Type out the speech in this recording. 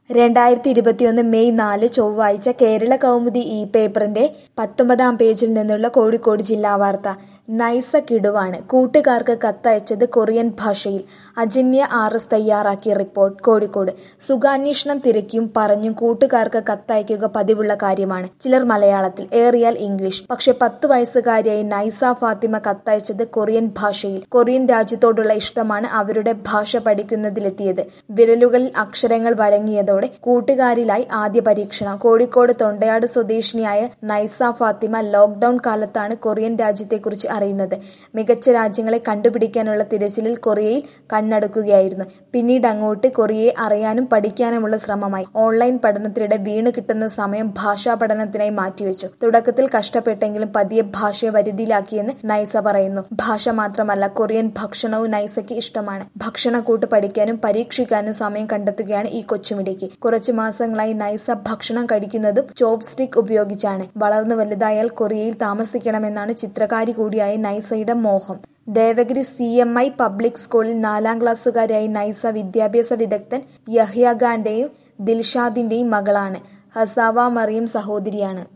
രണ്ടായിരത്തി ഇരുപത്തിയൊന്ന് മെയ് നാല് ചൊവ്വാഴ്ച കേരള കൗമുദി ഈ പേപ്പറിന്റെ പത്തൊമ്പതാം പേജിൽ നിന്നുള്ള കോഴിക്കോട് ജില്ലാ വാർത്ത നൈസ കിടുവാണ് കൂട്ടുകാർക്ക് കത്തയച്ചത് കൊറിയൻ ഭാഷയിൽ അജന്യ ആർ എസ് തയ്യാറാക്കിയ റിപ്പോർട്ട് കോഴിക്കോട് സുഖാന്വേഷണം തിരക്കിയും പറഞ്ഞും കൂട്ടുകാർക്ക് കത്തയക്കുക പതിവുള്ള കാര്യമാണ് ചിലർ മലയാളത്തിൽ ഏറിയാൽ ഇംഗ്ലീഷ് പക്ഷെ പത്തു വയസ്സുകാരിയായി നൈസ ഫാത്തിമ കത്തയച്ചത് കൊറിയൻ ഭാഷയിൽ കൊറിയൻ രാജ്യത്തോടുള്ള ഇഷ്ടമാണ് അവരുടെ ഭാഷ പഠിക്കുന്നതിലെത്തിയത് വിരലുകളിൽ അക്ഷരങ്ങൾ വഴങ്ങിയതോടെ കൂട്ടുകാരിലായി ആദ്യ പരീക്ഷണം കോഴിക്കോട് തൊണ്ടയാട് സ്വദേശിനിയായ നൈസ ഫാത്തിമ ലോക്ഡൌൺ കാലത്താണ് കൊറിയൻ രാജ്യത്തെക്കുറിച്ച് അറിയുന്നത് മികച്ച രാജ്യങ്ങളെ കണ്ടുപിടിക്കാനുള്ള തിരച്ചിലിൽ കൊറിയയിൽ കണ്ണടക്കുകയായിരുന്നു പിന്നീട് അങ്ങോട്ട് കൊറിയയെ അറിയാനും പഠിക്കാനുമുള്ള ശ്രമമായി ഓൺലൈൻ പഠനത്തിനിടെ വീണു കിട്ടുന്ന സമയം ഭാഷാ പഠനത്തിനായി മാറ്റിവെച്ചു തുടക്കത്തിൽ കഷ്ടപ്പെട്ടെങ്കിലും പതിയെ ഭാഷയെ വരുതിയിലാക്കിയെന്ന് നൈസ പറയുന്നു ഭാഷ മാത്രമല്ല കൊറിയൻ ഭക്ഷണവും നൈസയ്ക്ക് ഇഷ്ടമാണ് ഭക്ഷണക്കൂട്ട് പഠിക്കാനും പരീക്ഷിക്കാനും സമയം കണ്ടെത്തുകയാണ് ഈ കൊച്ചുമിടിക്ക് കുറച്ചു മാസങ്ങളായി നൈസ ഭക്ഷണം കഴിക്കുന്നതും ചോപ്പ് സ്റ്റിക് ഉപയോഗിച്ചാണ് വളർന്നു വലുതായാൽ കൊറിയയിൽ താമസിക്കണമെന്നാണ് ചിത്രകാരി കൂടിയായ നൈസയുടെ മോഹം Devagiri C M I public സ്കൂളിൽ നാലാം ക്ലാസ്സുകാരിയായി നൈസ വിദ്യാഭ്യാസ വിദഗ്ധൻ യഹ്യ ഖാന്റെയും ദിൽഷാദിന്റെയും മകളാണ് ഹസാവ മറിയം സഹോദരിയാണ്